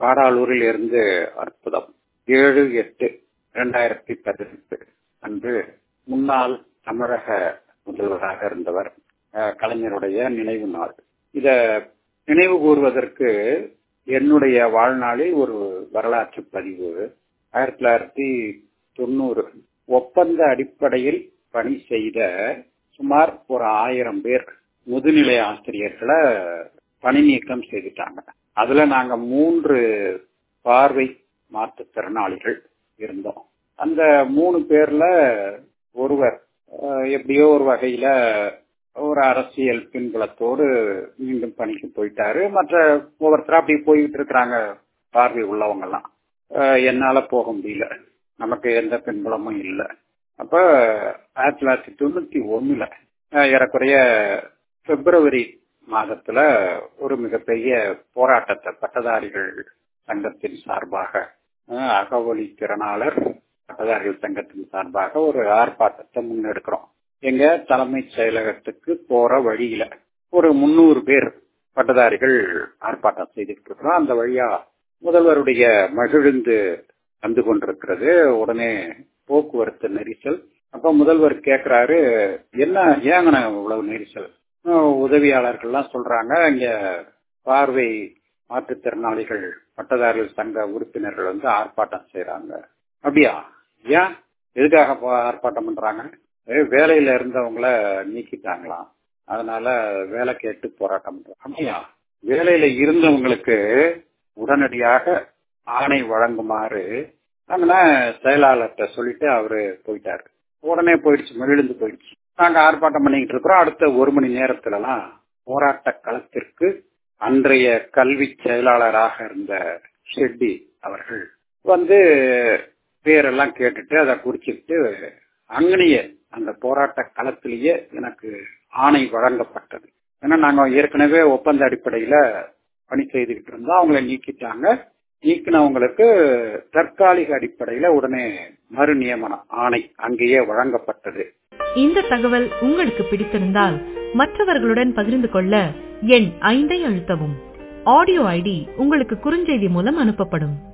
பாடாலூரில் இருந்து அற்புதம் ஏழு எட்டு இரண்டாயிரத்தி பதினெட்டு அன்று முன்னாள் தமிழக முதல்வராக இருந்தவர் அஹ், கலைஞருடைய நினைவு நாள் இத நினைவு கூறுவதற்கு என்னுடைய வாழ்நாளில் ஒரு வரலாற்று பதிவு ஆயிரத்தி தொள்ளாயிரத்தி தொண்ணூறு ஒப்பந்த அடிப்படையில் பணி செய்த சுமார் ஒரு ஆயிரம் பேர் முதுநிலை ஆசிரியர்களை பணி நீக்கம் செய்துட்டாங்க அதுல நாங்க மூன்று பார்வை மாற்றுத்திறனாளிகள் இருந்தோம் அந்த மூணு பேர்ல ஒருவர் அஹ், எப்படியோ ஒரு வகையில ஒரு அரசியல் பின்புலத்தோடு மீண்டும் பணிக்கு போயிட்டாரு மற்ற ஒவ்வொருத்தரா அப்படி போய்கிட்டு இருக்கிறாங்க பார்வை உள்ளவங்க எல்லாம் அஹ், என்னால போக முடியல நமக்கு எந்த பின்புலமும் இல்லை அப்ப ஆயிரத்தி தொள்ளாயிரத்தி தொண்ணூத்தி ஒண்ணுல அஹ், ஏறக்குறைய பிப்ரவரி மாதத்துல ஒரு மிகப்பெரிய போராட்டத்தை பட்டதாரிகள் சங்கத்தின் சார்பாக அஹ், அகவழி திறனாளர் பட்டதாரிகள் சங்கத்தின் சார்பாக ஒரு ஆர்ப்பாட்டத்தை முன்னெடுக்கிறோம் எங்க தலைமைச் செயலகத்துக்கு போற வழியில ஒரு முன்னூறு பேர் பட்டதாரிகள் ஆர்ப்பாட்டம் செய்துட்டு இருக்கிறோம் அந்த வழியா முதல்வருடைய மகிழ்ந்து வந்து கொண்டிருக்கிறது உடனே போக்குவரத்து நெரிசல் அப்ப முதல்வர் கேக்குறாரு என்ன ஏங்கண்ணா இவ்வளவு நெரிசல் அஹ் உதவியாளர்கள்லாம் சொல்றாங்க இங்க பார்வை மாற்றுத்திறனாளிகள் பட்டதாரிகள் சங்க உறுப்பினர்கள் வந்து ஆர்ப்பாட்டம் செய்யறாங்க அப்படியா ஏன் எதுக்காக போ- ஆர்ப்பாட்டம் பண்றாங்க ஏய், வேலையில இருந்தவங்கள நீக்கிட்டாங்களாம் அதனால வேலை கேட்டு போராட்டம் பண்றாங்க அப்படியா வேலையில இருந்தவங்களுக்கு உடனடியாக ஆணை வழங்குமாறு நாங்கன்னா செயலாளர்கிட்ட சொல்லிட்டு அவரு போயிட்டாரு உடனே போயிடுச்சு மகிழ்ந்து போயிடுச்சு நாங்க ஆர்ப்பாட்டம் பண்ணிக்கிட்டு இருக்கிறோம் அடுத்த ஒரு மணி நேரத்துலலாம் போராட்ட களத்திற்கு அன்றைய கல்வி செயலாளராக இருந்த ஷெட்டி அவர்கள் வந்து பேரெல்லாம் கேட்டுட்டு அதை குறிச்சிட்டு அங்கனையே அந்த போராட்ட களத்திலேயே எனக்கு ஆணை வழங்கப்பட்டது ஏன்னா நாங்க ஏற்கனவே ஒப்பந்த அடிப்படையில பணி செய்துகிட்டு இருந்தோம் அவங்கள நீக்கிட்டாங்க நீக்கினவங்களுக்கு தற்காலிக அடிப்படையில உடனே மறு நியமன ஆணை அங்கேயே வழங்கப்பட்டது இந்த தகவல் உங்களுக்கு பிடித்திருந்தால் மற்றவர்களுடன் பகிர்ந்து கொள்ள எண் ஐந்தை அழுத்தவும் ஆடியோ ஐடி உங்களுக்கு குறுஞ்செய்தி மூலம் அனுப்பப்படும்